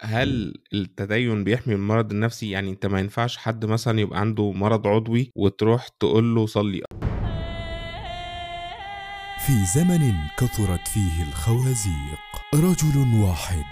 هل التدين بيحمي من المرض النفسي يعني انت ما ينفعش حد مثلا يبقى عنده مرض عضوي وتروح تقول له صلي في زمن كثرت فيه الخوازيق رجل واحد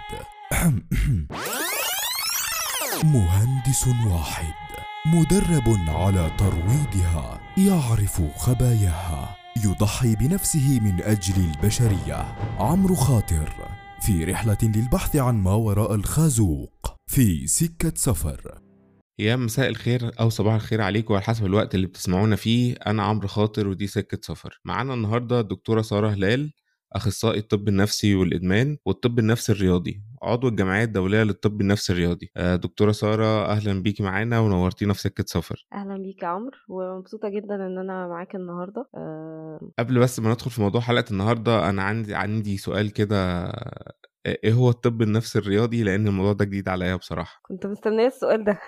مهندس واحد مدرب على ترويضها يعرف خباياها يضحي بنفسه من اجل البشريه عمرو خاطر في رحله للبحث عن ما وراء الخازوق في سكه سفر يا مساء الخير او صباح الخير عليكم على حسب الوقت اللي بتسمعونا فيه انا عمرو خاطر ودي سكه سفر معانا النهارده الدكتوره ساره هلال اخصائي الطب النفسي والادمان والطب النفسي الرياضي عضو الجمعيه الدوليه للطب النفسي الرياضي آه، دكتوره ساره اهلا بيكي معانا ونورتينا في سكه سفر اهلا بيك يا عمرو ومبسوطه جدا ان انا معاك النهارده أه... قبل بس ما ندخل في موضوع حلقه النهارده انا عندي عندي سؤال كده آه، ايه هو الطب النفسي الرياضي لان الموضوع ده جديد عليا بصراحه كنت مستنيه السؤال ده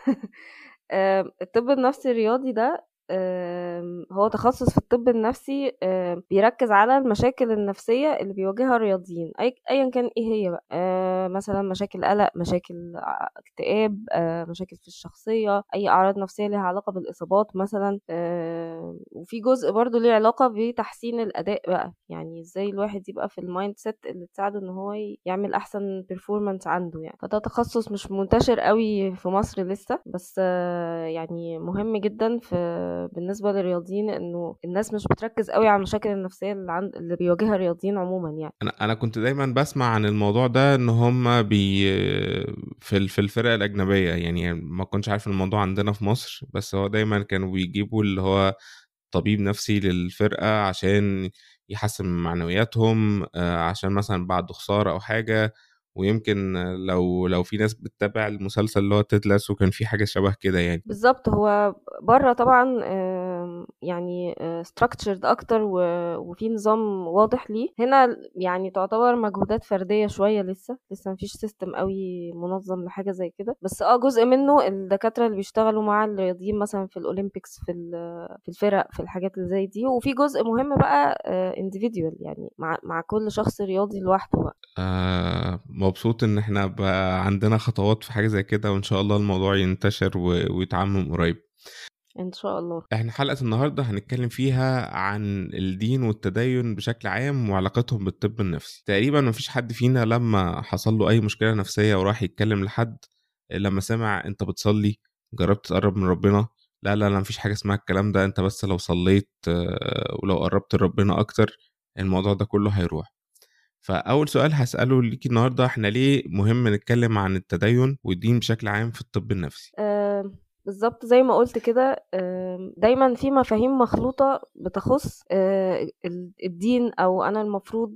آه، الطب النفسي الرياضي ده آمم، هو تخصص في الطب النفسي آمم، بيركز على المشاكل النفسية اللي بيواجهها الرياضيين أيا كان ايه هي بقى آه، مثلا مشاكل قلق مشاكل اكتئاب آه، مشاكل في الشخصية أي أعراض نفسية ليها علاقة بالإصابات مثلا آمم، وفي جزء برضو ليه علاقة بتحسين الأداء بقى يعني ازاي الواحد يبقى في المايند سيت اللي تساعده ان هو يعمل أحسن بيرفورمانس عنده يعني فده تخصص مش منتشر قوي في مصر لسه بس آه، يعني مهم جدا في بالنسبه للرياضيين انه الناس مش بتركز قوي على المشاكل النفسيه اللي عند اللي بيواجهها الرياضيين عموما يعني انا انا كنت دايما بسمع عن الموضوع ده ان هم بي في في الفرق الاجنبيه يعني ما كنتش عارف الموضوع عندنا في مصر بس هو دايما كانوا بيجيبوا اللي هو طبيب نفسي للفرقه عشان يحسن من معنوياتهم آه، عشان مثلا بعد خساره او حاجه ويمكن لو لو في ناس بتتابع المسلسل اللي هو تيد وكان في حاجه شبه كده يعني بالظبط هو بره طبعا يعني ستراكتشرد اكتر وفي نظام واضح ليه هنا يعني تعتبر مجهودات فرديه شويه لسه لسه مفيش سيستم قوي منظم لحاجه زي كده بس اه جزء منه الدكاتره اللي بيشتغلوا مع الرياضيين مثلا في الاولمبيكس في في الفرق في الحاجات اللي زي دي وفي جزء مهم بقى انديفيديوال يعني مع مع كل شخص رياضي لوحده بقى آه مبسوط ان احنا بقى عندنا خطوات في حاجه زي كده وان شاء الله الموضوع ينتشر ويتعمم قريب ان شاء الله احنا حلقه النهارده هنتكلم فيها عن الدين والتدين بشكل عام وعلاقتهم بالطب النفسي تقريبا مفيش حد فينا لما حصل له اي مشكله نفسيه وراح يتكلم لحد لما سمع انت بتصلي جربت تقرب من ربنا لا لا لا مفيش حاجه اسمها الكلام ده انت بس لو صليت آه، ولو قربت لربنا اكتر الموضوع ده كله هيروح فأول سؤال هسأله ليكي النهاردة احنا ليه مهم نتكلم عن التدين والدين بشكل عام في الطب النفسي؟ أه بالظبط زي ما قلت كده دايما في مفاهيم مخلوطة بتخص الدين أو أنا المفروض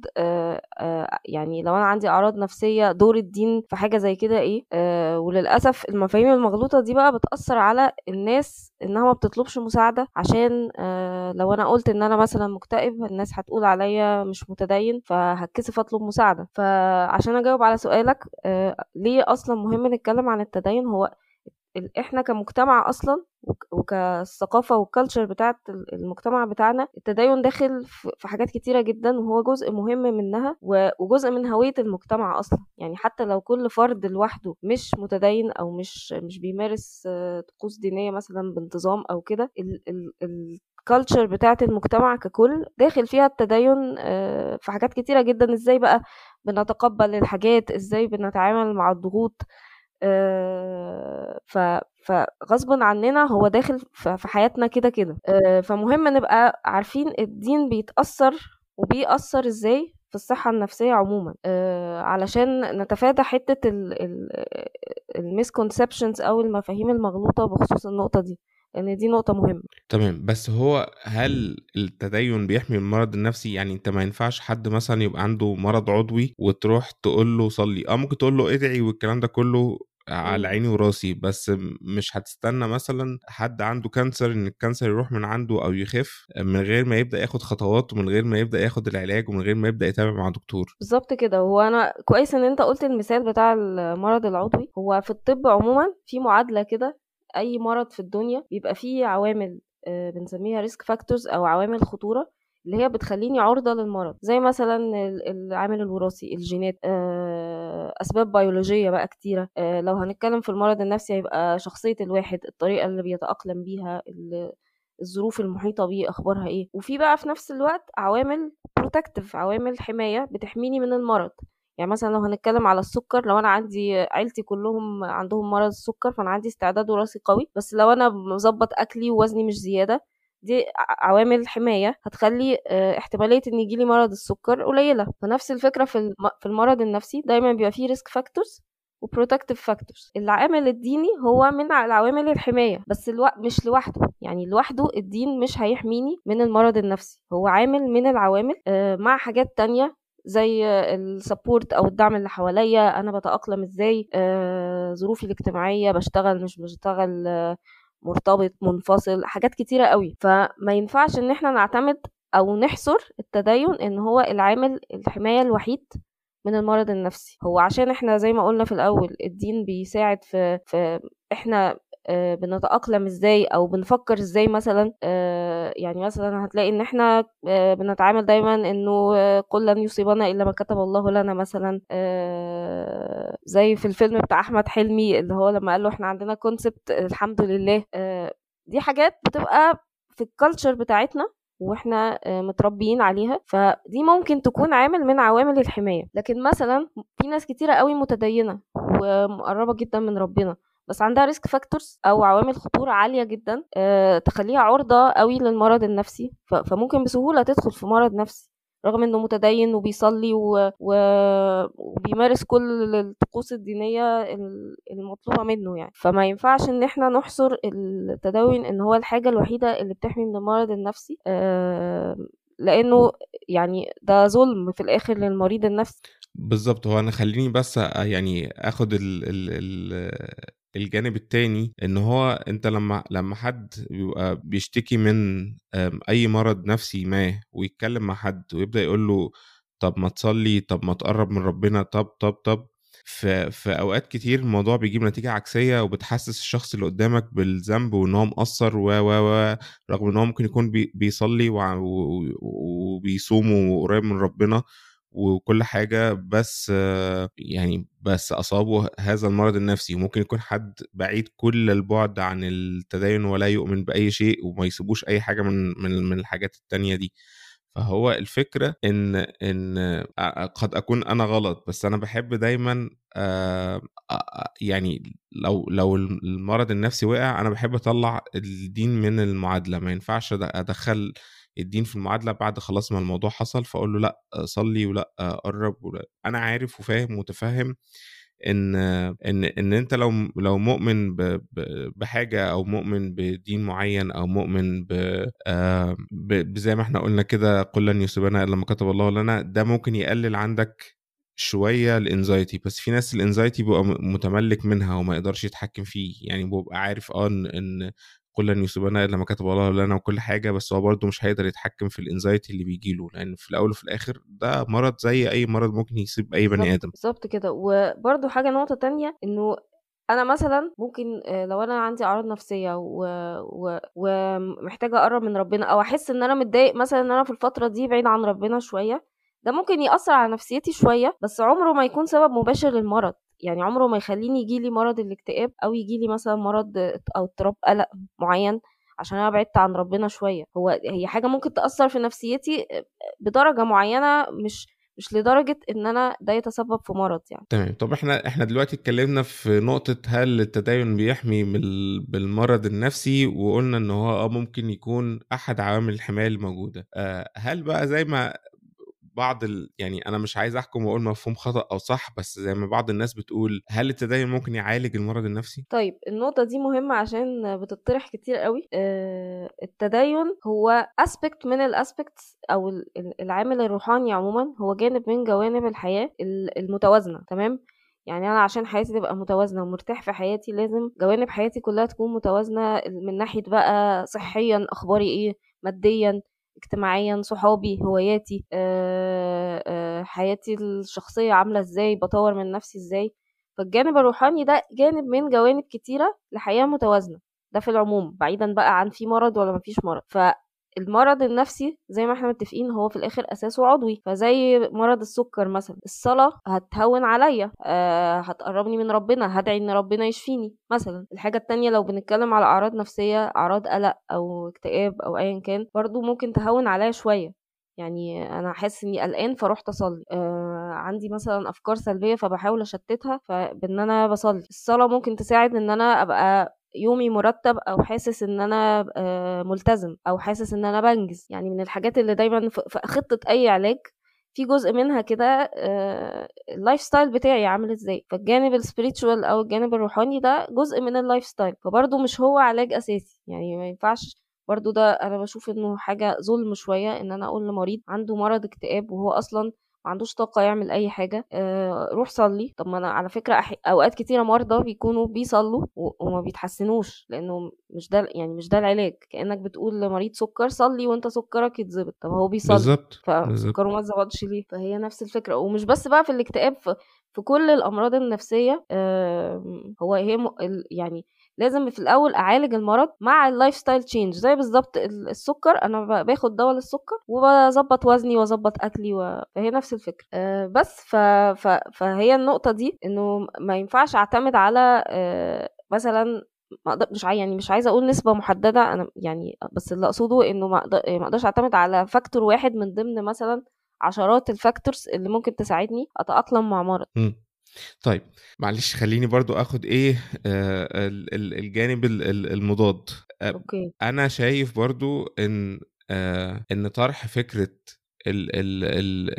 يعني لو أنا عندي أعراض نفسية دور الدين في حاجة زي كده إيه وللأسف المفاهيم المغلوطة دي بقى بتأثر على الناس إنها ما بتطلبش مساعدة عشان لو أنا قلت إن أنا مثلا مكتئب الناس هتقول عليا مش متدين فهتكسف أطلب مساعدة فعشان أجاوب على سؤالك ليه أصلا مهم نتكلم عن التدين هو احنا كمجتمع اصلا وكالثقافة والكالتشر بتاعت المجتمع بتاعنا التدين داخل في حاجات كتيرة جدا وهو جزء مهم منها وجزء من هوية المجتمع أصلا يعني حتى لو كل فرد لوحده مش متدين أو مش مش بيمارس طقوس دينية مثلا بانتظام أو كده الكالتشر بتاعت المجتمع ككل داخل فيها التدين آه، في حاجات كتيرة جدا ازاي بقى بنتقبل الحاجات ازاي بنتعامل مع الضغوط آه، ف فغصبا عننا هو داخل في حياتنا كده كده آه، فمهم نبقى عارفين الدين بيتأثر وبيأثر ازاي في الصحة النفسية عموما آه، علشان نتفادى حتة الميسكونسبشنز أو المفاهيم المغلوطة بخصوص النقطة دي لان دي نقطه مهمه تمام بس هو هل التدين بيحمي المرض النفسي يعني انت ما ينفعش حد مثلا يبقى عنده مرض عضوي وتروح تقول له صلي اه ممكن تقول له ادعي والكلام ده كله على عيني وراسي بس مش هتستنى مثلا حد عنده كانسر ان الكانسر يروح من عنده او يخف من غير ما يبدا ياخد خطوات ومن غير ما يبدا ياخد العلاج ومن غير ما يبدا يتابع مع دكتور بالظبط كده هو انا كويس ان انت قلت المثال بتاع المرض العضوي هو في الطب عموما في معادله كده اي مرض في الدنيا بيبقى فيه عوامل آه، بنسميها ريسك فاكتورز او عوامل خطوره اللي هي بتخليني عرضة للمرض زي مثلا العامل الوراثي الجينات أسباب بيولوجية بقى كتيرة لو هنتكلم في المرض النفسي هيبقى شخصية الواحد الطريقة اللي بيتأقلم بيها الظروف المحيطة بيه أخبارها إيه وفي بقى في نفس الوقت عوامل بروتكتيف عوامل حماية بتحميني من المرض يعني مثلا لو هنتكلم على السكر لو انا عندي عيلتي كلهم عندهم مرض السكر فانا عندي استعداد وراثي قوي بس لو انا مظبط اكلي ووزني مش زياده دي عوامل حماية هتخلي احتمالية ان يجيلي مرض السكر قليلة فنفس الفكرة في في المرض النفسي دايما بيبقى فيه ريسك فاكتورز وبروتكتيف فاكتورز العامل الديني هو من العوامل الحماية بس الو... مش لوحده يعني لوحده الدين مش هيحميني من المرض النفسي هو عامل من العوامل مع حاجات تانية زي السبورت او الدعم اللي حواليا انا بتاقلم ازاي ظروفي الاجتماعيه بشتغل مش بشتغل مرتبط منفصل حاجات كتيرة قوي فما ينفعش ان احنا نعتمد او نحصر التدين ان هو العامل الحماية الوحيد من المرض النفسي هو عشان احنا زي ما قلنا في الاول الدين بيساعد في, في احنا بنتأقلم ازاي او بنفكر ازاي مثلا يعني مثلا هتلاقي ان احنا بنتعامل دايما انه قل لن يصيبنا الا ما كتب الله لنا مثلا زي في الفيلم بتاع احمد حلمي اللي هو لما قال له احنا عندنا كونسبت الحمد لله دي حاجات بتبقى في الكالتشر بتاعتنا واحنا متربيين عليها فدي ممكن تكون عامل من عوامل الحمايه لكن مثلا في ناس كتيره قوي متدينه ومقربه جدا من ربنا بس عندها ريسك فاكتورز او عوامل خطوره عاليه جدا أه تخليها عرضه قوي للمرض النفسي فممكن بسهوله تدخل في مرض نفسي رغم انه متدين وبيصلي و... و... وبيمارس كل الطقوس الدينيه المطلوبه منه يعني فما ينفعش ان احنا نحصر التدين ان هو الحاجه الوحيده اللي بتحمي من المرض النفسي أه لانه يعني ده ظلم في الاخر للمريض النفسي بالظبط هو انا خليني بس يعني اخد ال ال ال الجانب التاني ان هو انت لما لما حد بيبقى بيشتكي من اي مرض نفسي ما ويتكلم مع حد ويبدا يقول له طب ما تصلي طب ما تقرب من ربنا طب طب طب في في اوقات كتير الموضوع بيجيب نتيجه عكسيه وبتحسس الشخص اللي قدامك بالذنب وان هو مقصر و و و رغم ان هو ممكن يكون بي بيصلي وبيصوم وقريب من ربنا وكل حاجة بس يعني بس أصابه هذا المرض النفسي ممكن يكون حد بعيد كل البعد عن التدين ولا يؤمن بأي شيء وما يسيبوش أي حاجة من من من الحاجات التانية دي فهو الفكرة إن إن قد أكون أنا غلط بس أنا بحب دايما يعني لو لو المرض النفسي وقع أنا بحب أطلع الدين من المعادلة ما ينفعش أدخل الدين في المعادله بعد خلاص ما الموضوع حصل فاقول له لا صلي ولا قرب ولا انا عارف وفاهم ومتفهم ان ان ان انت لو لو مؤمن بحاجه او مؤمن بدين معين او مؤمن ب زي ما احنا قلنا كده قل لن يصيبنا الا ما كتب الله لنا ده ممكن يقلل عندك شويه الانزايتي بس في ناس الانزايتي بيبقى متملك منها وما يقدرش يتحكم فيه يعني بيبقى عارف اه ان قل لن يصيبنا الا ما كتب الله لنا وكل حاجه بس هو برضه مش هيقدر يتحكم في الانزايتي اللي بيجي له لان في الاول وفي الاخر ده مرض زي اي مرض ممكن يصيب اي بني ادم بالظبط كده وبرضه حاجه نقطه تانية انه انا مثلا ممكن لو انا عندي اعراض نفسيه و... و... ومحتاجه اقرب من ربنا او احس ان انا متضايق مثلا ان انا في الفتره دي بعيد عن ربنا شويه ده ممكن ياثر على نفسيتي شويه بس عمره ما يكون سبب مباشر للمرض يعني عمره ما يخليني يجيلي مرض الاكتئاب او يجيلي مثلا مرض او اضطراب قلق معين عشان انا بعدت عن ربنا شويه هو هي حاجه ممكن تاثر في نفسيتي بدرجه معينه مش مش لدرجه ان انا ده يتسبب في مرض يعني تمام طب احنا احنا دلوقتي اتكلمنا في نقطه هل التدين بيحمي بالمرض النفسي وقلنا ان هو اه ممكن يكون احد عوامل الحمايه الموجوده آه هل بقى زي ما بعض ال... يعني انا مش عايز احكم واقول مفهوم خطا او صح بس زي ما بعض الناس بتقول هل التدين ممكن يعالج المرض النفسي طيب النقطه دي مهمه عشان بتطرح كتير قوي آه التدين هو اسبكت من الاسبكتس او العامل الروحاني عموما هو جانب من جوانب الحياه المتوازنه تمام يعني انا عشان حياتي تبقى متوازنه ومرتاح في حياتي لازم جوانب حياتي كلها تكون متوازنه من ناحيه بقى صحيا اخباري ايه ماديا اجتماعيا صحابي هواياتي أه أه حياتي الشخصية عاملة ازاي بطور من نفسي ازاي فالجانب الروحاني ده جانب من جوانب كتيرة لحياة متوازنة ده في العموم بعيدا بقى عن في مرض ولا مفيش مرض المرض النفسي زي ما احنا متفقين هو في الاخر اساسه عضوي فزي مرض السكر مثلا الصلاه هتهون عليا أه هتقربني من ربنا هدعي ان ربنا يشفيني مثلا الحاجه التانية لو بنتكلم على اعراض نفسيه اعراض قلق او اكتئاب او ايا كان برضو ممكن تهون عليا شويه يعني انا حاسس اني قلقان فروحت اصلي آه عندي مثلا افكار سلبيه فبحاول اشتتها فبان انا بصلي الصلاه ممكن تساعد ان انا ابقى يومي مرتب او حاسس ان انا آه ملتزم او حاسس ان انا بنجز يعني من الحاجات اللي دايما في خطه اي علاج في جزء منها كده آه اللايف ستايل بتاعي عامل ازاي فالجانب السبiritual او الجانب الروحاني ده جزء من اللايف ستايل فبرضه مش هو علاج اساسي يعني ما ينفعش برضو ده انا بشوف انه حاجة ظلم شوية ان انا اقول لمريض عنده مرض اكتئاب وهو اصلا ما عندوش طاقة يعمل أي حاجة آه روح صلي طب ما أنا على فكرة أح... أوقات كتيرة مرضى بيكونوا بيصلوا و... وما بيتحسنوش لأنه مش ده يعني مش ده العلاج كأنك بتقول لمريض سكر صلي وأنت سكرك يتظبط طب هو بيصلي بالظبط فسكره ما اتظبطش ليه فهي نفس الفكرة ومش بس بقى في الاكتئاب في, في كل الأمراض النفسية آه هو هي م... يعني لازم في الاول اعالج المرض مع اللايف ستايل تشينج زي بالظبط السكر انا باخد دواء للسكر وبظبط وزني واظبط اكلي و... فهي نفس الفكره أه بس ف... ف... فهي النقطه دي انه ما ينفعش اعتمد على أه مثلا مش يعني مش عايزه اقول نسبه محدده انا يعني بس اللي اقصده انه ما اقدرش اعتمد على فاكتور واحد من ضمن مثلا عشرات الفاكتورز اللي ممكن تساعدني اتاقلم مع مرض م. طيب معلش خليني برضو اخد ايه آه الجانب المضاد آه اوكي انا شايف برضو ان آه ان طرح فكره ال ال ال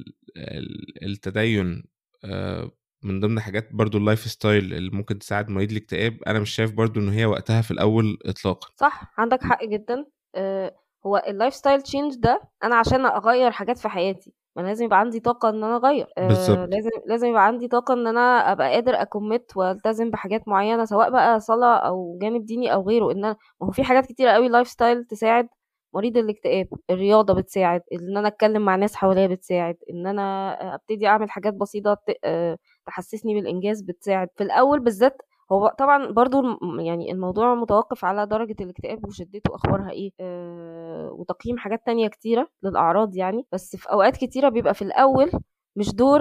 ال التدين آه من ضمن حاجات برضو اللايف ستايل اللي ممكن تساعد مريض الاكتئاب انا مش شايف برضو ان هي وقتها في الاول اطلاقا صح عندك حق جدا آه هو اللايف ستايل تشينج ده انا عشان اغير حاجات في حياتي ما لازم يبقى عندي طاقه ان انا اغير آه بالظبط لازم لازم يبقى عندي طاقه ان انا ابقى قادر اكوميت والتزم بحاجات معينه سواء بقى صلاه او جانب ديني او غيره ان أنا ما هو في حاجات كتيره قوي لايف ستايل تساعد مريض الاكتئاب الرياضه بتساعد ان انا اتكلم مع ناس حواليا بتساعد ان انا ابتدي اعمل حاجات بسيطه تحسسني بالانجاز بتساعد في الاول بالذات هو طبعا برضو يعني الموضوع متوقف على درجة الاكتئاب وشدته أخبارها إيه آه وتقييم حاجات تانية كتيرة للأعراض يعني بس في أوقات كتيرة بيبقى في الأول مش دور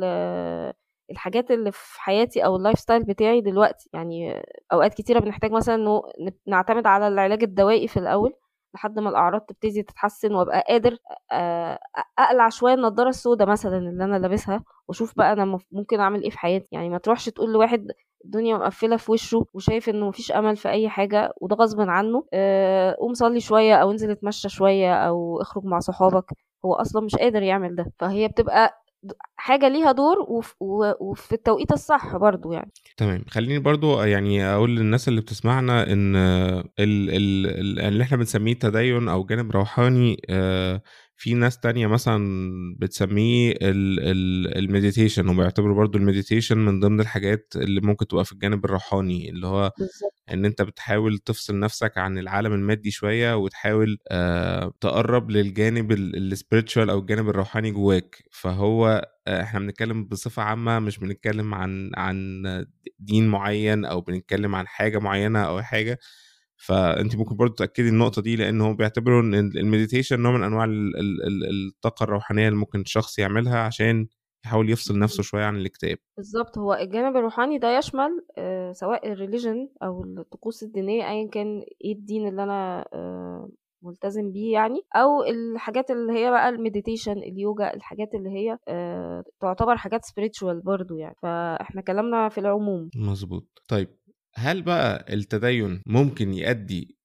الحاجات اللي في حياتي او اللايف ستايل بتاعي دلوقتي يعني اوقات كتيره بنحتاج مثلا انه نعتمد على العلاج الدوائي في الاول لحد ما الاعراض تبتدي تتحسن وابقى قادر اقلع شويه النضاره السوداء مثلا اللي انا لابسها واشوف بقى انا ممكن اعمل ايه في حياتي يعني ما تروحش تقول لواحد الدنيا مقفله في وشه وشايف انه مفيش امل في اي حاجه وده غصب عنه أه قوم صلي شويه او انزل اتمشى شويه او اخرج مع صحابك هو اصلا مش قادر يعمل ده فهي بتبقى حاجه ليها دور وف وفي التوقيت الصح برضو يعني تمام خليني برضو يعني اقول للناس اللي بتسمعنا ان ال ال ال اللي احنا بنسميه تدين او جانب روحاني في ناس تانية مثلا بتسميه المديتيشن وبيعتبروا برضو المديتيشن من ضمن الحاجات اللي ممكن تبقى في الجانب الروحاني اللي هو بالظبط ان انت بتحاول تفصل نفسك عن العالم المادي شويه وتحاول آه تقرب للجانب السبiritual او الجانب الروحاني جواك فهو آه احنا بنتكلم بصفه عامه مش بنتكلم عن عن دين معين او بنتكلم عن حاجه معينه او حاجه فانت ممكن برضو تاكدي النقطه دي لان هم بيعتبروا ان المديتيشن نوع من انواع الطاقه الروحانيه اللي ممكن الشخص يعملها عشان يحاول يفصل نفسه شويه عن الاكتئاب بالظبط هو الجانب الروحاني ده يشمل آه سواء الريليجن او الطقوس الدينيه ايا كان ايه الدين اللي انا آه ملتزم بيه يعني او الحاجات اللي هي بقى المديتيشن اليوجا الحاجات اللي هي آه تعتبر حاجات سبiritual برضو يعني فاحنا كلامنا في العموم مظبوط طيب هل بقى التدين ممكن يؤدي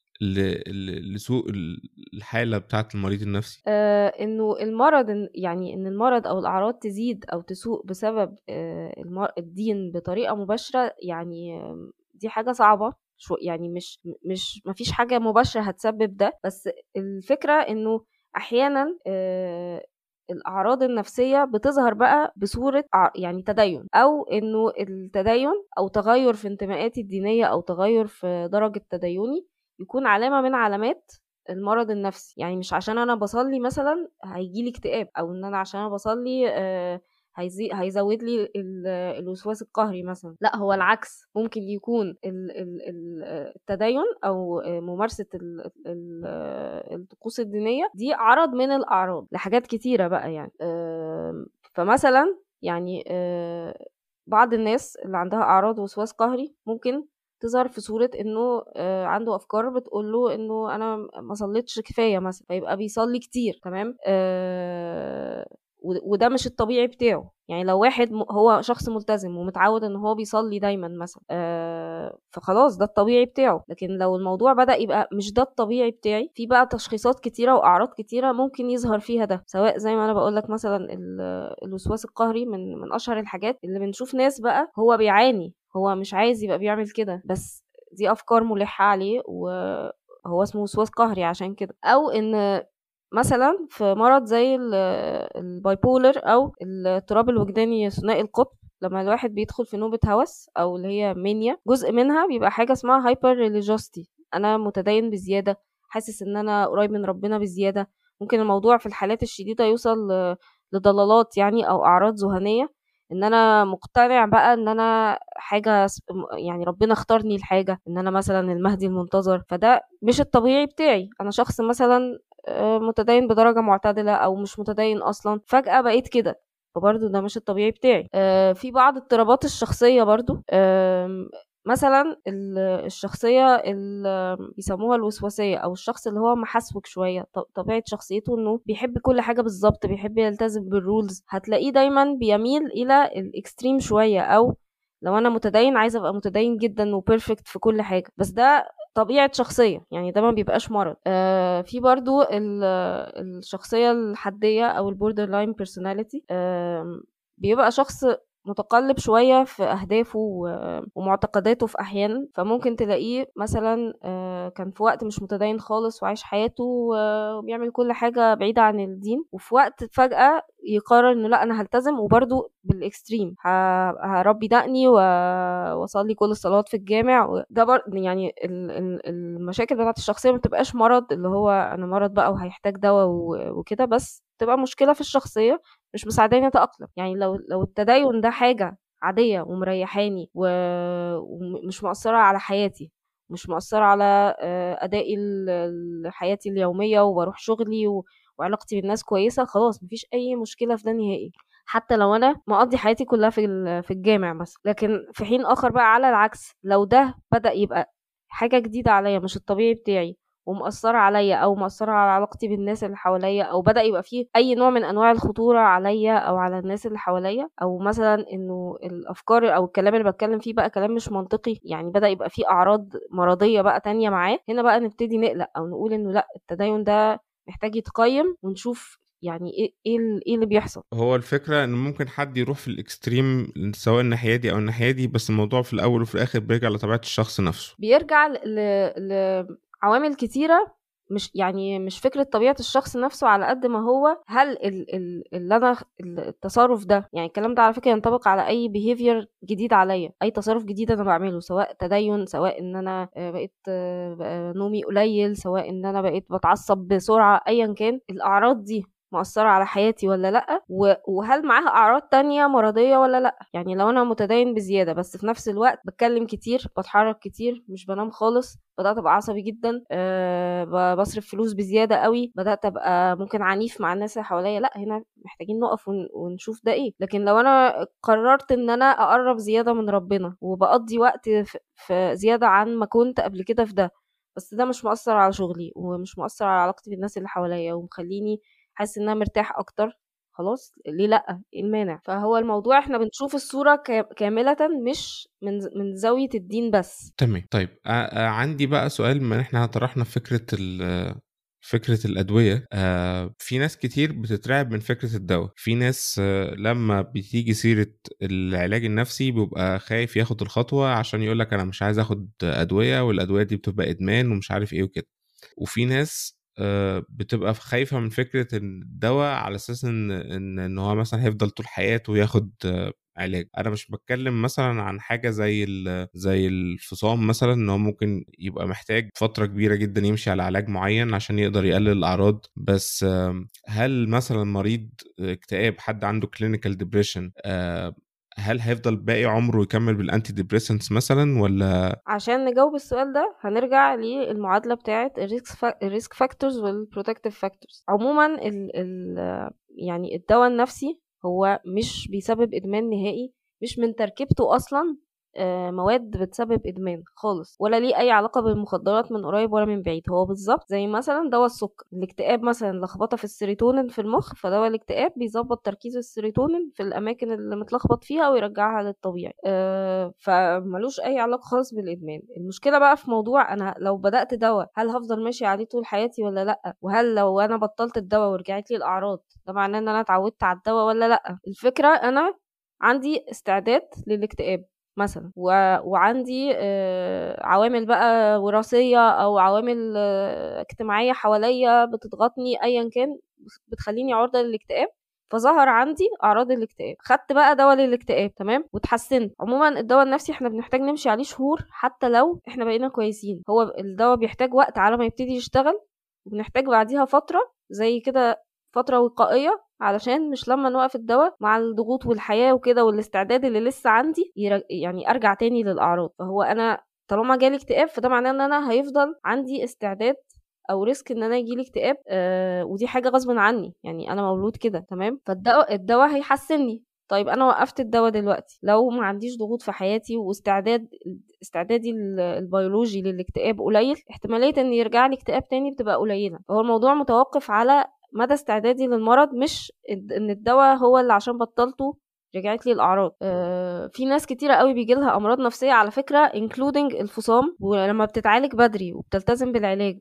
لسوء الحاله بتاعه المريض النفسي آه انه المرض يعني ان المرض او الاعراض تزيد او تسوء بسبب آه الدين بطريقه مباشره يعني دي حاجه صعبه شو يعني مش مش ما فيش حاجه مباشره هتسبب ده بس الفكره انه احيانا آه الاعراض النفسيه بتظهر بقى بصوره يعني تدين او انه التدين او تغير في انتماءاتي الدينيه او تغير في درجه تديني يكون علامه من علامات المرض النفسي يعني مش عشان انا بصلي مثلا هيجي لي اكتئاب او ان انا عشان انا بصلي آه هيزي هيزود لي ال- الوسواس القهري مثلا لا هو العكس ممكن يكون ال- ال- ال- التدين او ممارسه ال- ال- الطقوس الدينيه دي عرض من الاعراض لحاجات كتيره بقى يعني آم، فمثلا يعني آه، بعض الناس اللي عندها اعراض وسواس قهري ممكن تظهر في صورة انه آه، عنده افكار بتقوله انه انا ما صليتش كفاية مثلا فيبقى بيصلي كتير تمام آه، و- وده مش الطبيعي بتاعه يعني لو واحد م- هو شخص ملتزم ومتعود ان هو بيصلي دايما مثلا آه، فخلاص ده الطبيعي بتاعه لكن لو الموضوع بدأ يبقى مش ده الطبيعي بتاعي في بقى تشخيصات كتيرة واعراض كتيرة ممكن يظهر فيها ده سواء زي ما انا بقول لك مثلا ال- الوسواس القهري من من اشهر الحاجات اللي بنشوف ناس بقى هو بيعاني هو مش عايز يبقى بيعمل كده بس دي افكار ملحة عليه وهو اسمه وسواس قهري عشان كده او ان مثلا في مرض زي ال- البايبولر او الاضطراب الوجداني ثنائي القطب لما الواحد بيدخل في نوبة هوس او اللي هي مانيا جزء منها بيبقى حاجة اسمها هايبر ريليجوستي انا متدين بزيادة حاسس ان انا قريب من ربنا بزيادة ممكن الموضوع في الحالات الشديدة يوصل ل- لضلالات يعني او اعراض ذهنية ان انا مقتنع بقى ان انا حاجة س- يعني ربنا اختارني لحاجة ان انا مثلا المهدي المنتظر فده مش الطبيعي بتاعي انا شخص مثلا آه، متدين بدرجة معتدلة أو مش متدين أصلا فجأة بقيت كده فبرضه ده مش الطبيعي بتاعي آه، في بعض اضطرابات الشخصية برضه آم، مثلا ال- الشخصية اللي بيسموها الوسواسية أو الشخص اللي هو محسوك شوية ط- طبيعة شخصيته إنه بيحب كل حاجة بالظبط بيحب يلتزم بالرولز هتلاقيه دايما بيميل إلى الإكستريم شوية أو لو أنا متدين عايزة أبقى متدين جدا وبيرفكت في كل حاجة بس ده طبيعة شخصية يعني ده ما بيبقاش مرض آه في برضو ال- الشخصية الحدية أو البوردر لاين بيرسوناليتي بيبقى شخص متقلب شوية في أهدافه و- ومعتقداته في أحيان فممكن تلاقيه مثلا آه، كان في وقت مش متدين خالص وعايش حياته و- وبيعمل كل حاجة بعيدة عن الدين وفي وقت فجأة يقرر انه لا انا هلتزم وبرده بالاكستريم ه- هربي دقني و- واصلي كل الصلوات في الجامع و- ده بر... يعني ال- ال- المشاكل بتاعت الشخصيه ما بتبقاش مرض اللي هو انا مرض بقى وهيحتاج دواء و- وكده بس تبقى مشكله في الشخصيه مش مساعداني اتاقلم يعني لو لو التدين ده حاجه عاديه ومريحاني و- ومش مؤثره على حياتي مش مؤثرة على آه، أدائي ل- لحياتي اليومية وبروح شغلي و... وعلاقتي بالناس كويسة خلاص مفيش أي مشكلة في ده نهائي حتى لو أنا مقضي حياتي كلها في ال- في الجامع مثلا لكن في حين آخر بقى على العكس لو ده بدأ يبقى حاجة جديدة عليا مش الطبيعي بتاعي ومأثرة عليا أو مأثرة على علاقتي بالناس اللي حواليا أو بدأ يبقى فيه أي نوع من أنواع الخطورة عليا أو على الناس اللي حواليا أو مثلا إنه الأفكار أو الكلام اللي بتكلم فيه بقى كلام مش منطقي يعني بدأ يبقى فيه أعراض مرضية بقى تانية معاه هنا بقى نبتدي نقلق أو نقول إنه لأ التدين ده محتاج يتقيم ونشوف يعني ايه ايه ال- إيه اللي بيحصل هو الفكرة ان ممكن حد يروح في الاكستريم سواء الناحية دي او الناحية دي بس الموضوع في الاول وفي الاخر بيرجع لطبيعة الشخص نفسه بيرجع ل- لعوامل كتيرة مش يعني مش فكرة طبيعة الشخص نفسه على قد ما هو هل ال ال اللي انا التصرف ده يعني الكلام ده على فكرة ينطبق على اي behavior جديد عليا اي تصرف جديد انا بعمله سواء تدين سواء ان انا آه، بقيت آه، بقى نومي قليل سواء ان انا بقيت بتعصب بسرعة ايا كان الاعراض دي مؤثرة على حياتي ولا لأ و- وهل معاها أعراض تانية مرضية ولا لأ يعني لو أنا متدين بزيادة بس في نفس الوقت بتكلم كتير بتحرك كتير مش بنام خالص بدأت أبقى عصبي جدا أه ب- بصرف فلوس بزيادة قوي بدأت أبقى ممكن عنيف مع الناس اللي حواليا لأ هنا محتاجين نقف ون- ونشوف ده إيه لكن لو أنا قررت إن أنا أقرب زيادة من ربنا وبقضي وقت في- في زيادة عن ما كنت قبل كده في ده بس ده مش مؤثر على شغلي ومش مؤثر على علاقتي بالناس اللي حواليا ومخليني حاسس ان انا مرتاح اكتر خلاص ليه لا ايه المانع فهو الموضوع احنا بنشوف الصورة كا- كاملة مش من ز- من زاوية الدين بس تمام طيب آه آه عندي بقى سؤال ما احنا طرحنا فكرة ال فكرة الأدوية آه في ناس كتير بتترعب من فكرة الدواء في ناس آه لما بتيجي سيرة العلاج النفسي بيبقى خايف ياخد الخطوة عشان يقولك أنا مش عايز أخد أدوية والأدوية دي بتبقى إدمان ومش عارف إيه وكده وفي ناس آه، بتبقى خايفة من فكرة إن الدواء على أساس إن إن إن هو مثلا هيفضل طول حياته ياخد آه، علاج انا مش بتكلم مثلا عن حاجه زي زي الفصام مثلا ان هو ممكن يبقى محتاج فتره كبيره جدا يمشي على علاج معين عشان يقدر يقلل الاعراض بس هل مثلا مريض اكتئاب حد عنده كلينيكال ديبريشن هل هيفضل باقي عمره يكمل بالانتي ديبريسنتس مثلا ولا عشان نجاوب السؤال ده هنرجع للمعادله بتاعه الريسك فاكتورز والبروتكتيف فاكتورز عموما ال ال يعني الدواء النفسي هو مش بيسبب ادمان نهائي مش من تركيبته اصلا آه، مواد بتسبب ادمان خالص ولا ليه اي علاقه بالمخدرات من قريب ولا من بعيد هو بالظبط زي مثلا دواء السكر الاكتئاب مثلا لخبطه في السيروتونين في المخ فدواء الاكتئاب بيظبط تركيز السيروتونين في الاماكن اللي متلخبط فيها ويرجعها للطبيعي أه فملوش اي علاقه خالص بالادمان المشكله بقى في موضوع انا لو بدات دواء هل هفضل ماشي عليه طول حياتي ولا لا وهل لو انا بطلت الدواء ورجعت لي الاعراض ده معناه ان انا اتعودت على الدواء ولا لا الفكره انا عندي استعداد للاكتئاب مثلا و... وعندي آه، عوامل بقى وراثية أو عوامل آه، اجتماعية حواليا بتضغطني أيا كان بتخليني عرضة للاكتئاب فظهر عندي اعراض الاكتئاب خدت بقى دواء للاكتئاب تمام واتحسنت عموما الدواء النفسي احنا بنحتاج نمشي عليه شهور حتى لو احنا بقينا كويسين هو الدواء بيحتاج وقت على ما يبتدي يشتغل وبنحتاج بعديها فتره زي كده فتره وقائيه علشان مش لما نوقف الدواء مع الضغوط والحياه وكده والاستعداد اللي لسه عندي يعني ارجع تاني للاعراض فهو انا طالما جالي اكتئاب فده معناه ان انا هيفضل عندي استعداد او ريسك ان انا يجيلي اكتئاب آه ودي حاجه غصب عني يعني انا مولود كده تمام فالدواء الدواء هيحسنني طيب انا وقفت الدواء دلوقتي لو ما عنديش ضغوط في حياتي واستعداد استعدادي البيولوجي للاكتئاب قليل احتماليه ان يرجع لي اكتئاب تاني بتبقى قليله فهو الموضوع متوقف على مدى استعدادي للمرض مش ان الدواء هو اللي عشان بطلته رجعت لي الاعراض آه في ناس كتيره قوي بيجي لها امراض نفسيه على فكره انكلودنج الفصام ولما بتتعالج بدري وبتلتزم بالعلاج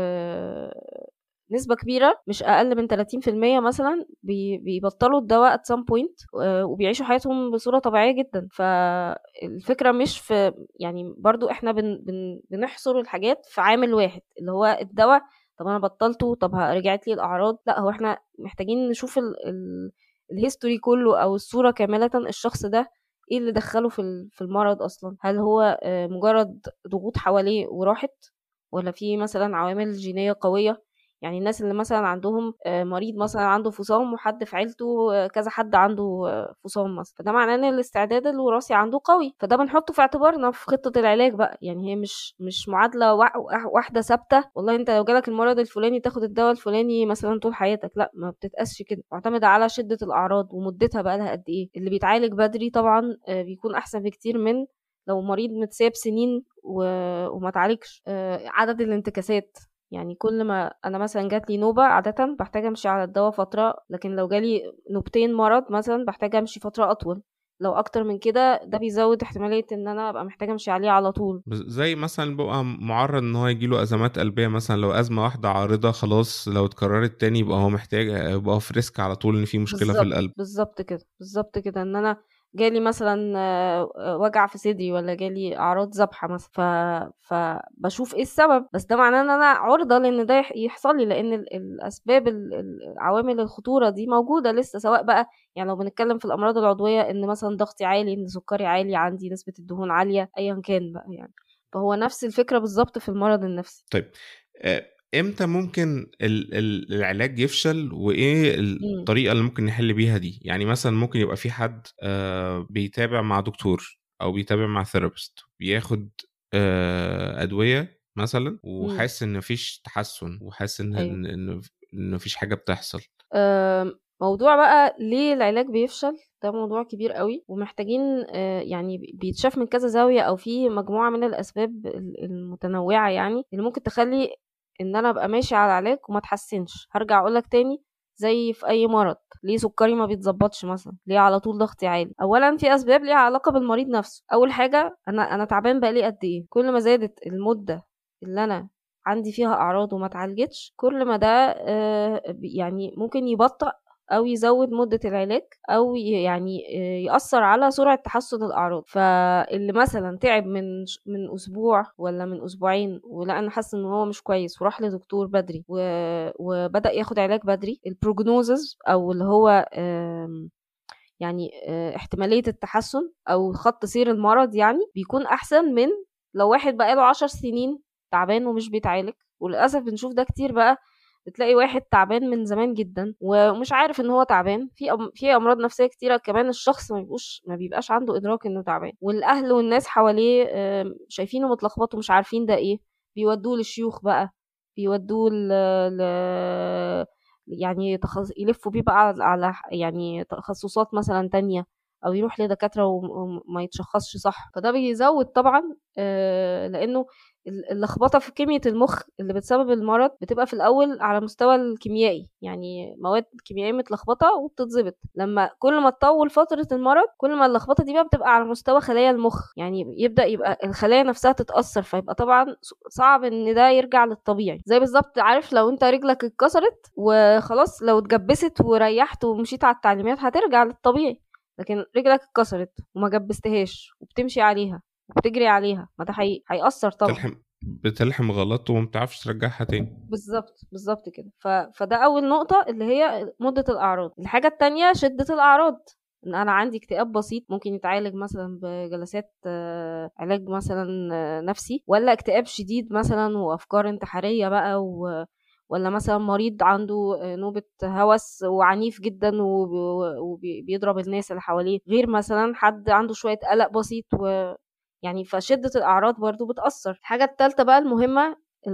آه نسبة كبيرة مش أقل من 30% مثلا بيبطلوا الدواء at some point آه، وبيعيشوا حياتهم بصورة طبيعية جدا فالفكرة مش في يعني برضو احنا بن بن بنحصر الحاجات في عامل واحد اللي هو الدواء طب انا بطلته طب رجعت لي الاعراض لا هو احنا محتاجين نشوف ال ال الهيستوري كله او الصوره كامله الشخص ده ايه اللي دخله في في المرض اصلا هل هو آه، مجرد ضغوط حواليه وراحت ولا في مثلا عوامل جينيه قويه يعني الناس اللي مثلا عندهم آه، مريض مثلا عنده فصام وحد في عيلته آه، كذا حد عنده آه، فصام مثلا فده معناه ان الاستعداد الوراثي عنده قوي فده بنحطه في اعتبارنا في خطه العلاج بقى يعني هي مش مش معادله واحده ثابته والله انت لو جالك المرض الفلاني تاخد الدواء الفلاني مثلا طول حياتك لا ما بتتقاسش كده معتمده على شده الاعراض ومدتها بقى لها قد ايه اللي بيتعالج بدري طبعا بيكون احسن بكتير من لو مريض متساب سنين و... وما تعالجش عدد الانتكاسات يعني كل ما انا مثلا جات لي نوبه عاده بحتاج امشي على الدواء فتره لكن لو جالي نوبتين مرض مثلا بحتاج امشي فتره اطول لو اكتر من كده ده بيزود احتماليه ان انا ابقى محتاجه امشي عليه على طول زي مثلا بيبقى معرض ان هو يجيله ازمات قلبيه مثلا لو ازمه واحده عارضه خلاص لو اتكررت تاني يبقى هو محتاج يبقى في ريسك على طول ان في مشكله بالزبط. في القلب بالظبط كده بالظبط كده ان انا جالي مثلا آه، وجع في صدري ولا جالي اعراض ذبحه مثلا ف... فبشوف ايه السبب بس ده معناه ان انا عرضه لان ده يحصل لي لان الاسباب عوامل الخطوره دي موجوده لسه سواء بقى يعني لو بنتكلم في الامراض العضويه ان مثلا ضغطي عالي ان سكري عالي عندي نسبه الدهون عاليه ايا كان بقى يعني فهو نفس الفكره بالظبط في المرض النفسي طيب آه، امتى ممكن العلاج يفشل وايه الطريقه اللي ممكن نحل بيها دي يعني مثلا ممكن يبقى في حد آه، بيتابع مع دكتور او بيتابع مع ثيرابيست بياخد آه، ادويه مثلا وحاسس ان مفيش تحسن وحاسس ان أيوه. ان ان مفيش حاجه بتحصل موضوع بقى ليه العلاج بيفشل ده موضوع كبير قوي ومحتاجين آه، يعني بيتشاف من كذا زاويه او في مجموعه من الاسباب المتنوعه يعني اللي ممكن تخلي ان انا ابقى ماشي على علاج وما اتحسنش هرجع اقولك تاني زي في اي مرض ليه سكري ما بيتظبطش مثلا ليه على طول ضغطي عالي اولا في اسباب ليها علاقه بالمريض نفسه اول حاجه انا انا تعبان بقالي قد ايه كل ما زادت المده اللي انا عندي فيها اعراض وما اتعالجتش كل ما ده آه، يعني ممكن يبطئ او يزود مده العلاج او يعني ياثر على سرعه تحسن الاعراض فاللي مثلا تعب من من اسبوع ولا من اسبوعين ولقى ان حس ان هو مش كويس وراح لدكتور بدري وبدا ياخد علاج بدري البروجنوزز او اللي هو يعني احتمالية التحسن أو خط سير المرض يعني بيكون أحسن من لو واحد بقاله عشر سنين تعبان ومش بيتعالج وللأسف بنشوف ده كتير بقى بتلاقي واحد تعبان من زمان جدا ومش عارف ان هو تعبان في أم... في امراض نفسيه كتيره كمان الشخص ما بيبقوش ما بيبقاش عنده ادراك انه تعبان والاهل والناس حواليه شايفينه متلخبط ومش عارفين ده ايه بيودوه للشيوخ بقى بيودوه ل... ل... يعني تخص... يلفوا بيه بقى على يعني تخصصات مثلا تانية او يروح لدكاتره وما يتشخصش صح فده بيزود طبعا لانه اللخبطه في كميه المخ اللي بتسبب المرض بتبقى في الاول على مستوى الكيميائي يعني مواد كيميائيه متلخبطه وبتتظبط لما كل ما تطول فتره المرض كل ما اللخبطه دي بقى بتبقى على مستوى خلايا المخ يعني يبدا يبقى الخلايا نفسها تتاثر فيبقى طبعا صعب ان ده يرجع للطبيعي زي بالظبط عارف لو انت رجلك اتكسرت وخلاص لو اتجبست وريحت ومشيت على التعليمات هترجع للطبيعي لكن رجلك اتكسرت وما جبستهاش وبتمشي عليها وبتجري عليها ما ده حقيقي هيأثر طبعا بتلحم بتلحم غلط وما بتعرفش ترجعها تاني بالظبط بالظبط كده ف... فده اول نقطه اللي هي مده الاعراض الحاجه التانية شده الاعراض ان انا عندي اكتئاب بسيط ممكن يتعالج مثلا بجلسات علاج مثلا نفسي ولا اكتئاب شديد مثلا وافكار انتحاريه بقى و... ولا مثلا مريض عنده نوبة هوس وعنيف جدا وبيضرب الناس اللي حواليه غير مثلا حد عنده شوية قلق بسيط و يعني فشدة الأعراض برضو بتأثر الحاجة التالتة بقى المهمة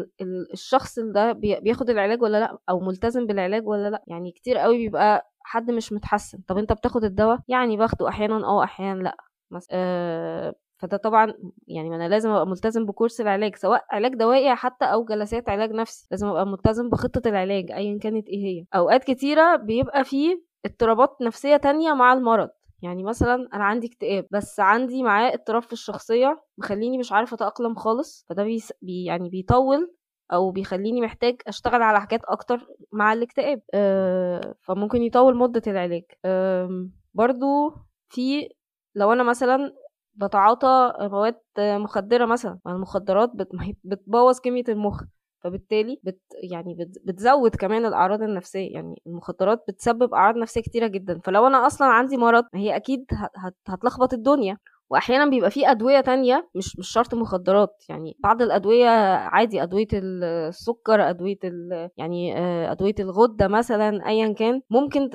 الشخص ده بياخد العلاج ولا لا او ملتزم بالعلاج ولا لا يعني كتير قوي بيبقى حد مش متحسن طب انت بتاخد الدواء يعني باخده احيانا اه احيانا لا مثلا أه فده طبعا يعني ما انا لازم ابقى ملتزم بكورس العلاج سواء علاج دوائي حتى او جلسات علاج نفسي لازم ابقى ملتزم بخطه العلاج ايا كانت ايه هي اوقات كتيره بيبقى فيه اضطرابات نفسيه تانية مع المرض يعني مثلا انا عندي اكتئاب بس عندي معاه اضطراب في الشخصيه مخليني مش عارفه اتاقلم خالص فده بيس بي يعني بيطول او بيخليني محتاج اشتغل على حاجات اكتر مع الاكتئاب أه فممكن يطول مده العلاج أه برضو في لو انا مثلا بتعاطى مواد مخدره مثلا المخدرات بتبوظ كميه المخ فبالتالي بت يعني بت بتزود كمان الاعراض النفسيه يعني المخدرات بتسبب اعراض نفسيه كتيره جدا فلو انا اصلا عندي مرض هي اكيد هتلخبط الدنيا واحيانا بيبقى في ادويه تانية مش مش شرط مخدرات يعني بعض الادويه عادي ادويه السكر ادويه يعني ادويه الغده مثلا ايا كان ممكن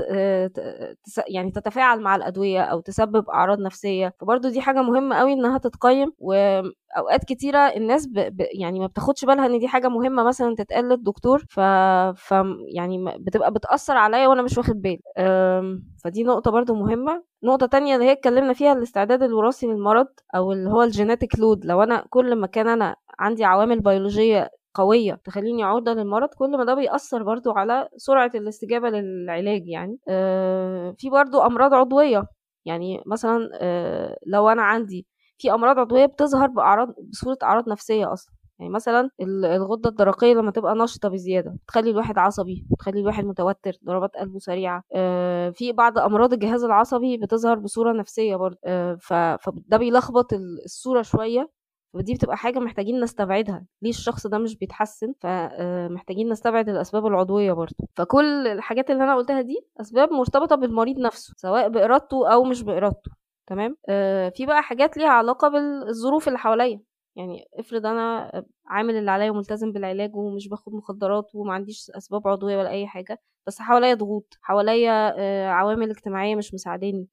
يعني تتفاعل مع الادويه او تسبب اعراض نفسيه فبرضه دي حاجه مهمه قوي انها تتقيم واوقات كتيره الناس ب... ب... يعني ما بتاخدش بالها ان دي حاجه مهمه مثلا تتقال للدكتور ف... ف يعني بتبقى بتاثر عليا وانا مش واخد بالي أم... فدي نقطه برضو مهمه نقطة تانية اللي هي اتكلمنا فيها الاستعداد الوراثي للمرض أو اللي هو الجيناتيك لود لو أنا كل ما كان أنا عندي عوامل بيولوجية قوية تخليني عرضة للمرض كل ما ده بيأثر برضو على سرعة الاستجابة للعلاج يعني آه في برضو أمراض عضوية يعني مثلا آه لو أنا عندي في أمراض عضوية بتظهر بأعراض بصورة أعراض نفسية أصلا يعني مثلا الغدة الدرقية لما تبقى نشطة بزيادة بتخلي الواحد عصبي بتخلي الواحد متوتر ضربات قلبه سريعة آه في بعض أمراض الجهاز العصبي بتظهر بصورة نفسية برضه آه فده بيلخبط الصورة شوية ودي بتبقى حاجة محتاجين نستبعدها ليه الشخص ده مش بيتحسن فمحتاجين نستبعد الأسباب العضوية برضه فكل الحاجات اللي أنا قلتها دي أسباب مرتبطة بالمريض نفسه سواء بإرادته أو مش بإرادته تمام آه في بقى حاجات ليها علاقة بالظروف اللي حواليا يعني افرض انا عامل اللي عليا وملتزم بالعلاج ومش باخد مخدرات وما عنديش اسباب عضويه ولا اي حاجه بس حواليا ضغوط حواليا آه عوامل اجتماعيه مش مساعداني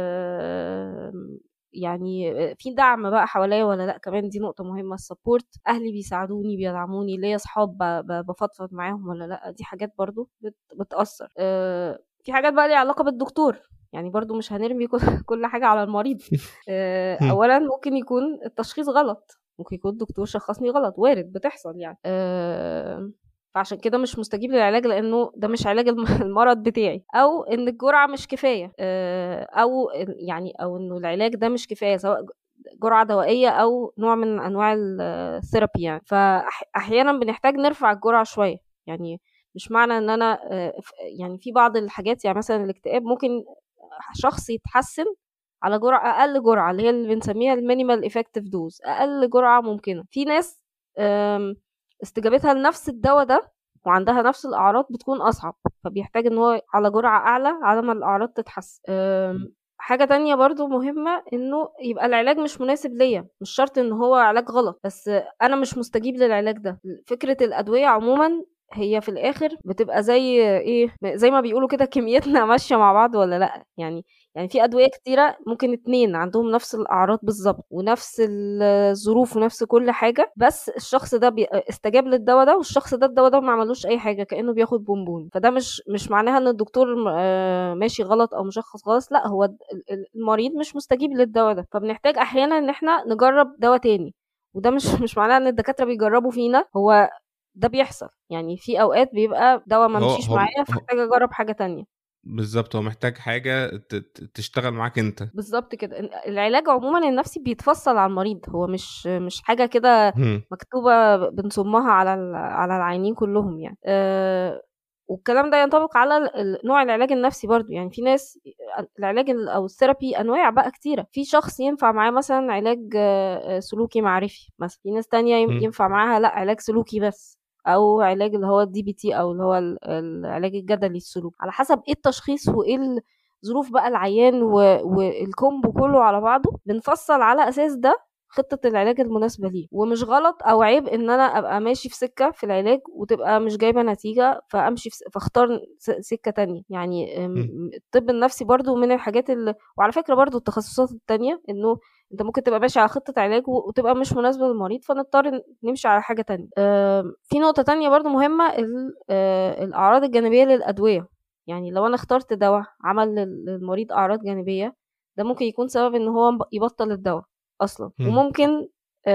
آه يعني في دعم بقى حواليا ولا لا كمان دي نقطة مهمة السبورت أهلي بيساعدوني بيدعموني ليا صحاب بفضفض معاهم ولا لا دي حاجات برضو بت بتأثر أه في حاجات بقى ليها علاقة بالدكتور يعني برضو مش هنرمي كل حاجة على المريض أه أولا ممكن يكون التشخيص غلط ممكن يكون الدكتور شخصني غلط وارد بتحصل يعني أه فعشان كده مش مستجيب للعلاج لانه ده مش علاج المرض بتاعي او ان الجرعه مش كفايه او يعني او انه العلاج ده مش كفايه سواء جرعه دوائيه او نوع من انواع الثيرابي يعني فاحيانا بنحتاج نرفع الجرعه شويه يعني مش معنى ان انا يعني في بعض الحاجات يعني مثلا الاكتئاب ممكن شخص يتحسن على جرعه اقل جرعه اللي هي اللي بنسميها المينيمال افكتيف دوز اقل جرعه ممكنه في ناس استجابتها لنفس الدواء ده وعندها نفس الاعراض بتكون اصعب فبيحتاج ان هو على جرعه اعلى على ما الاعراض تتحسن حاجة تانية برضو مهمة إنه يبقى العلاج مش مناسب ليا مش شرط إن هو علاج غلط بس أنا مش مستجيب للعلاج ده فكرة الأدوية عموما هي في الاخر بتبقى زي ايه زي ما بيقولوا كده كميتنا ماشيه مع بعض ولا لا يعني يعني في ادويه كتيره ممكن اتنين عندهم نفس الاعراض بالظبط ونفس الظروف ونفس كل حاجه بس الشخص ده استجاب للدواء ده والشخص ده الدواء ده ما عملوش اي حاجه كانه بياخد بونبون فده مش مش معناها ان الدكتور ماشي غلط او مشخص غلط لا هو المريض مش مستجيب للدواء ده فبنحتاج احيانا ان احنا نجرب دواء تاني وده مش مش معناه ان الدكاتره بيجربوا فينا هو ده بيحصل يعني في اوقات بيبقى دواء ما مشيش معايا فمحتاج اجرب حاجه تانية بالظبط هو محتاج حاجه تشتغل معاك انت بالظبط كده العلاج عموما النفسي بيتفصل على المريض هو مش مش حاجه كده مكتوبه بنصمها على على العينين كلهم يعني أه والكلام ده ينطبق على نوع العلاج النفسي برضو يعني في ناس العلاج او الثيرابي انواع بقى كتيره في شخص ينفع معاه مثلا علاج سلوكي معرفي مثلا في ناس تانية ينفع معاها لا علاج سلوكي بس او علاج اللي هو الدي بي تي او اللي هو العلاج الجدلي السلوك على حسب ايه التشخيص وايه ظروف بقى العيان والكومبو كله على بعضه بنفصل على اساس ده خطة العلاج المناسبة ليه ومش غلط او عيب ان انا ابقى ماشي في سكة في العلاج وتبقى مش جايبة نتيجة فامشي في فاختار سكة تانية يعني الطب النفسي برضو من الحاجات اللي وعلى فكرة برضو التخصصات التانية انه انت ممكن تبقى ماشي على خطة علاج وتبقى مش مناسبة للمريض فنضطر نمشي على حاجة تانية في نقطة تانية برضو مهمة الأعراض الجانبية للأدوية يعني لو أنا اخترت دواء عمل للمريض أعراض جانبية ده ممكن يكون سبب ان هو يبطل الدواء اصلا م. وممكن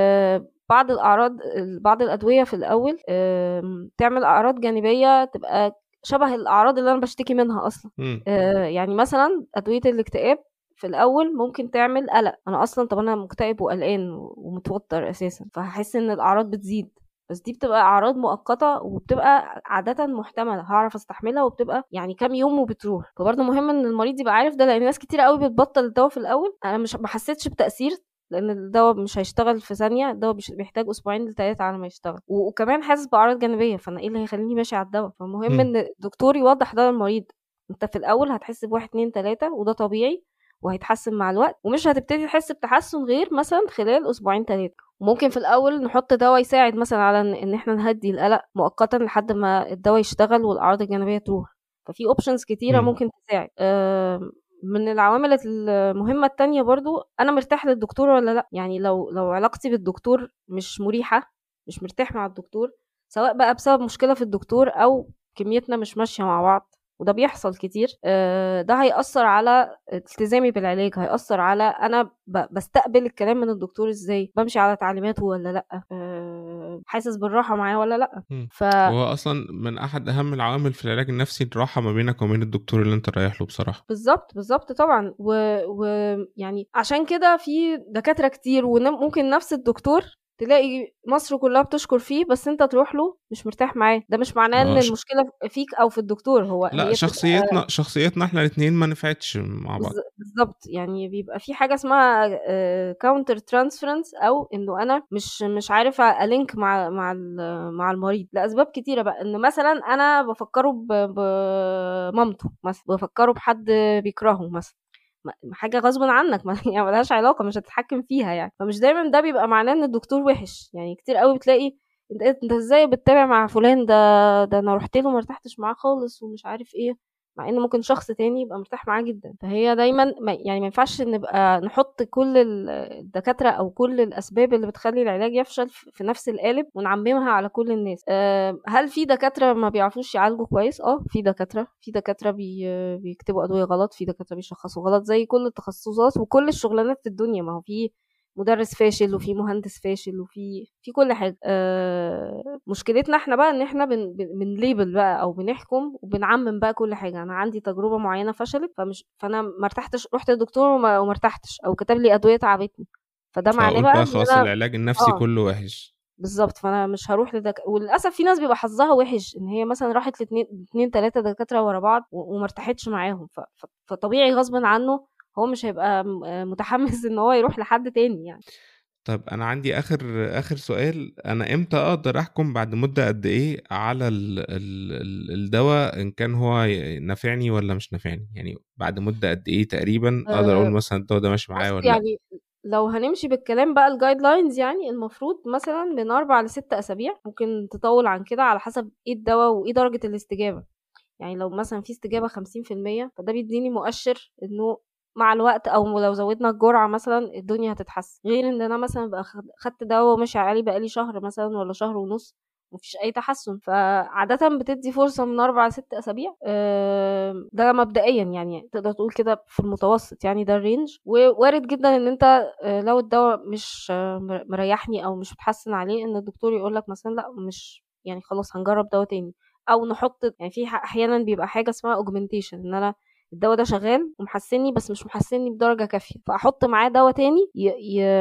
بعض الاعراض بعض الادويه في الاول تعمل اعراض جانبيه تبقى شبه الاعراض اللي انا بشتكي منها اصلا يعني مثلا ادويه الاكتئاب في الاول ممكن تعمل قلق انا اصلا طب انا مكتئب وقلقان ومتوتر اساسا فهحس ان الاعراض بتزيد بس دي بتبقى اعراض مؤقته وبتبقى عاده محتمله هعرف استحملها وبتبقى يعني كام يوم وبتروح فبرضه مهم ان المريض يبقى عارف ده لان ناس كتير قوي بتبطل الدواء في الاول انا مش ما حسيتش بتاثير لان الدواء مش هيشتغل في ثانيه الدواء بيحتاج اسبوعين لثلاثه على ما يشتغل وكمان حاسس باعراض جانبيه فانا ايه اللي هيخليني ماشي على الدواء فمهم ان الدكتور يوضح ده للمريض انت في الاول هتحس بواحد اتنين تلاته وده طبيعي وهيتحسن مع الوقت ومش هتبتدي تحس بتحسن غير مثلا خلال اسبوعين ثلاثه وممكن في الاول نحط دواء يساعد مثلا على ان احنا نهدي القلق مؤقتا لحد ما الدواء يشتغل والاعراض الجانبيه تروح ففي اوبشنز كتيره م. ممكن تساعد من العوامل المهمة التانية برضو أنا مرتاح للدكتور ولا لأ يعني لو لو علاقتي بالدكتور مش مريحة مش مرتاح مع الدكتور سواء بقى بسبب مشكلة في الدكتور أو كميتنا مش ماشية مع بعض وده بيحصل كتير ده هيأثر على التزامي بالعلاج هيأثر على أنا بستقبل الكلام من الدكتور ازاي بمشي على تعليماته ولا لأ حاسس بالراحة معاه ولا لأ ف... هو أصلا من أحد أهم العوامل في العلاج النفسي الراحة ما بينك وبين الدكتور اللي أنت رايح له بصراحة بالظبط بالظبط طبعا ويعني و... عشان كده في دكاترة كتير وممكن نفس الدكتور تلاقي مصر كلها بتشكر فيه بس انت تروح له مش مرتاح معاه ده مش معناه ان المشكله فيك او في الدكتور هو لا شخصيتنا شخصيتنا احنا الاثنين ما نفعتش مع بعض بالظبط يعني بيبقى في حاجه اسمها كاونتر ترانسفيرنس او انه انا مش مش عارف الينك مع مع مع المريض لاسباب كتيره بقى ان مثلا انا بفكره بمامته مثلا بفكره بحد بيكرهه مثلا حاجه غصب عنك ما يعني ملهاش علاقه مش هتتحكم فيها يعني فمش دايما ده بيبقى معناه ان الدكتور وحش يعني كتير قوي بتلاقي انت انت ازاي بتتابع مع فلان ده ده انا رحت له ما ارتحتش معاه خالص ومش عارف ايه مع ان ممكن شخص تاني يبقى مرتاح معاه جدا فهي دايما يعني ما ينفعش نبقى نحط كل الدكاتره او كل الاسباب اللي بتخلي العلاج يفشل في نفس القالب ونعممها على كل الناس هل في دكاتره ما بيعرفوش يعالجوا كويس اه في دكاتره في دكاتره بي بيكتبوا ادويه غلط في دكاتره بيشخصوا غلط زي كل التخصصات وكل الشغلانات في الدنيا ما هو في مدرس فاشل وفي مهندس فاشل وفي في كل حاجه آه مشكلتنا احنا بقى ان احنا بن بنليبل بقى او بنحكم وبنعمم بقى كل حاجه انا عندي تجربه معينه فشلت فمش فانا ما ارتحتش رحت للدكتور وما ارتحتش او كتب لي ادويه تعبتني فده معناه بقى خلاص العلاج النفسي آه. كله وحش بالظبط فانا مش هروح لدك وللاسف في ناس بيبقى حظها وحش ان هي مثلا راحت لاثنين اتنين تلاته دكاتره ورا بعض وما ارتحتش معاهم ف... فطبيعي غصب عنه هو مش هيبقى متحمس ان هو يروح لحد تاني يعني طب أنا عندي آخر آخر سؤال، أنا إمتى أقدر أحكم بعد مدة قد إيه على ال ال ال الدوا إن كان هو ي نافعني والّا مش نافعني؟ يعني بعد مدة قد إيه تقريبًا أقدر أقول آآ مثلًا الدوا ده ماشي معايا بُص والّا لأ؟ يعني لو هنمشي بالكلام بقى الguidelines يعني المفروض مثلًا من 4 ل6 أسابيع، ممكن تطوّل عن كده على حسب إيه الدوا وإيه درجة الاستجابة، يعني لو مثلًا في استجابة 50% فده بيدّيني مؤشر إنه مع الوقت أو لو زوّدنا الجرعة مثلًا الدنيا هتتحسن، غير إن أنا مثلًا أبقى خ خدت دوا وماشي عليه بقى لي شهر مثلًا والّا شهر ونُص وما فيش أي تحسن، فعادةً بتدّي فرصة من 4 ل6 أسابيع آمم، ده مبدئيًا يعني تقدر تقول كده في المتوسط يعني ده الrange ووارد جدًا إن أنت آآ لو الدوا مش م مريحني أو مش متحسن عليه إن الدكتور يقول لك مثلًا لأ مش يعني خلاص هنجرب دوا تاني، أو نحط يعني في ح أحيانًا بيبقى حاجة اسمها augmentation إن أنا الدوا ده شغال ومحسنني بس مش محسنني بدرجة كافية، فأحط معاه دوا تاني ي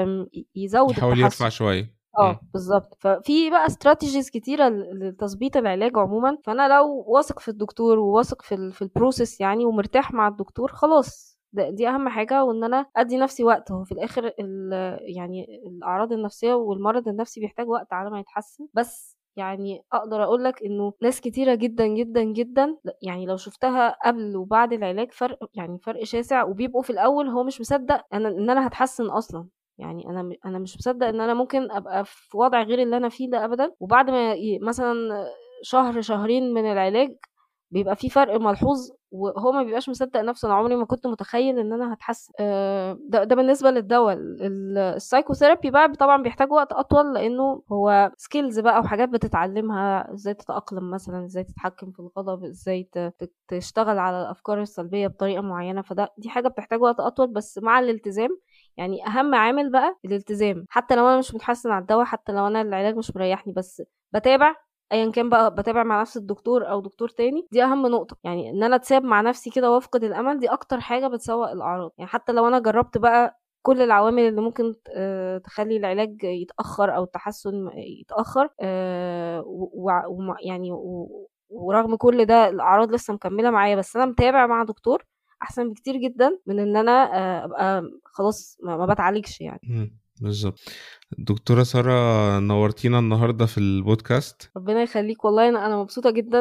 ي يزود يحاول يرفع التحسن. شوية، آه إمم. بالضبط، ففي بقى strategies كتيرة ل لتضبيط العلاج عمومًا، فأنا لو واثق في الدكتور وواثق في ال في الprocess يعني ومرتاح مع الدكتور خلاص، د دي أهم حاجة وإن أنا أدّي نفسي وقت، هو في الآخر ال يعني الأعراض النفسية والمرض النفسي بيحتاج وقت على ما يتحسن، بس يعني أقدر أقول لك إنه ناس كتيرة جدًا، جدًا، جدًا ل يعني لو شُفتها قبل وبعد العلاج فرق يعني فرق شاسع وبيبقوا في الأول هو مش مصدق أنا إن أنا هاتحسن أصلًا، يعني أنا م أنا مش مصدق إن أنا ممكن أبقى في وضع غير اللي أنا فيه ده أبدًا، وبعد ما ي مثلًا شهر، شهرين من العلاج بيبقى في فرق ملحوظ وهو ما بيبقاش مصدق نفسه، أنا عمري ما كنت متخيل إن أنا هاتحسن آآ ده ده بالنسبة للدوا، ال الpsychotherapy بقى طبعًا بيحتاج وقت أطول لإنه هو skills بقى وحاجات بتتعلمها، إزاي تتأقلم مثلًا، إزاي تتحكم في الغضب، إزاي ت ت تشتغل على الأفكار السلبية بطريقة معينة، فده دي حاجة بتحتاج وقت أطول بس مع الالتزام يعني أهم عامل بقى الالتزام، حتى لو أنا مش متحسن على الدوا، حتى لو أنا العلاج مش مريحني بس باتابع أيًا كان بقى باتابع مع نفس الدكتور أو دكتور تاني، دي أهم نقطة، يعني إن أنا أتساب مع نفسي كده وأفقد الأمل دي أكتر حاجة بتسوّء الأعراض، يعني حتى لو أنا جربت بقى كل العوامل اللي ممكن ت آآ تخلّي العلاج يتأخر أو التحسن يتأخر آآ و وع وم يعني و ورغم كل ده الأعراض لسه مكملة معايا بس أنا متابع مع دكتور، أحسن بكتير جدًا من إن أنا آآ أبقى خلاص ما ما باتعالجش يعني. إمم، بالضبط. دكتورة سارة نورتينا النهارده في الpodcast. ربنا يخليك والله أنا أنا مبسوطة جدًا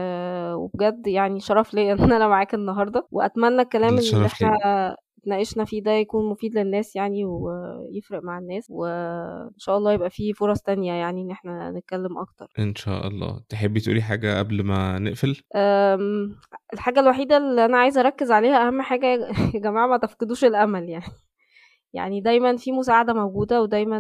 آآ وبجد يعني شرف ليّا إن أنا معاك النهارده، وأتمنى الكلام اللي الشرف إحنا ليّا. اتناقشنا فيه ده يكون مفيد للناس يعني ويفرق مع الناس، وإن شاء الله يبقى في فرص تانية يعني إن إحنا نتكلم أكتر. إن شاء الله. تحبي تقولي حاجة قبل ما نقفل؟ آمم الحاجة الوحيدة اللي أنا عايزة أركّز عليها أهم حاجة يا جماعة ما تفقدوش الأمل يعني، يعني دايمًا في مساعدة موجودة ودايمًا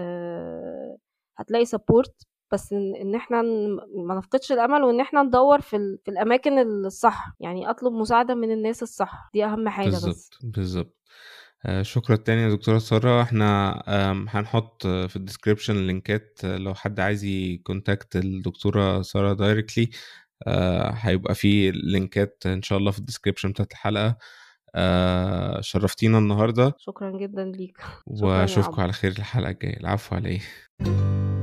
آآ هتلاقي support بس إن إن إحنا ن ما نفقدش الأمل وإن إحنا ندوّر في ال في الأماكن الصح، يعني أطلب مساعدة من الناس الصح، دي أهم حاجة بس. بالضبط، بالضبط. آآ شكرًا تاني يا دكتورة سارة، إحنا آمم هنحط في الdescription لينكات لو حد عايز يcontact الدكتورة سارة directly آآ هيبقى في لينكات إن شاء الله في الdescription بتاعة الحلقة. آآ شرفتينا النهارده. شكرًا جدًا ليك. شكرًا يا وأشوفكم عمرو. على خير الحلقة الجاية. العفو على إيه.